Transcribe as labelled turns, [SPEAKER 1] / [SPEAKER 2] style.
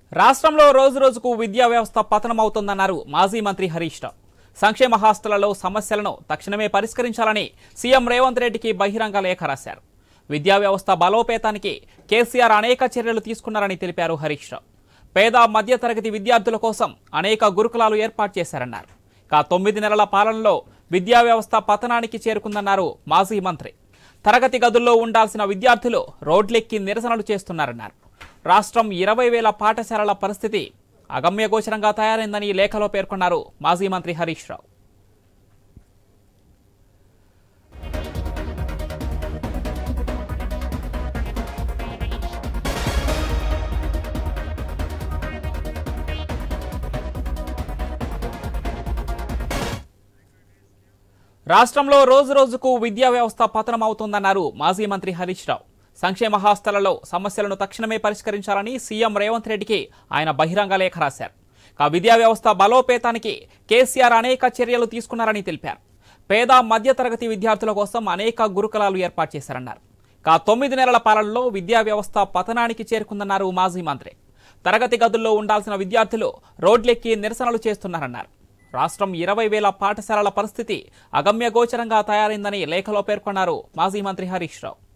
[SPEAKER 1] రాష్ట్రంలో రోజు రోజుకు విద్యా వ్యవస్థ పతనమవుతోందన్నారు మాజీ మంత్రి హరీష్ రావు సంక్షేమ హాస్టళ్లలో సమస్యలను తక్షణమే పరిష్కరించాలని సీఎం రేవంత్ రెడ్డికి బహిరంగ లేఖ రాశారు విద్యా వ్యవస్థ బలోపేతానికి కేసీఆర్ అనేక చర్యలు తీసుకున్నారని తెలిపారు హరీష్ రావు పేద మధ్యతరగతి విద్యార్థుల కోసం అనేక గురుకులాలు ఏర్పాటు చేశారన్నారు ఇక తొమ్మిది నెలల పాలనలో విద్యా వ్యవస్థ పతనానికి చేరుకుందన్నారు మాజీ మంత్రి తరగతి గదుల్లో ఉండాల్సిన విద్యార్థులు రోడ్లెక్కి నిరసనలు చేస్తున్నారన్నారు రాష్ట్రం ఇరవై వేల పాఠశాలల పరిస్థితి అగమ్యగోచరంగా తయారైందని లేఖలో పేర్కొన్నారు మాజీ మంత్రి హరీష్ రావు రాష్ట్రంలో రోజు రోజుకు విద్యా వ్యవస్థ పతనమవుతోందన్నారు మాజీ మంత్రి హరీష్ రావు సంక్షేమ హాస్టళ్లలో సమస్యలను తక్షణమే పరిష్కరించాలని సీఎం రేవంత్ రెడ్డికి ఆయన బహిరంగ లేఖ రాశారు ఇక విద్యా వ్యవస్థ బలోపేతానికి కేసీఆర్ అనేక చర్యలు తీసుకున్నారని తెలిపారు పేద మధ్యతరగతి విద్యార్థుల కోసం అనేక గురుకులాలు ఏర్పాటు చేశారన్నారు ఇక తొమ్మిది నెలల పాలనలో విద్యా వ్యవస్థ పతనానికి చేరుకుందన్నారు మాజీ మంత్రి తరగతి గదుల్లో ఉండాల్సిన విద్యార్థులు రోడ్లెక్కి నిరసనలు చేస్తున్నారన్నారు రాష్ట్రం ఇరవై వేల పాఠశాలల పరిస్థితి అగమ్యగోచరంగా తయారైందని లేఖలో పేర్కొన్నారు మాజీ మంత్రి హరీష్ రావు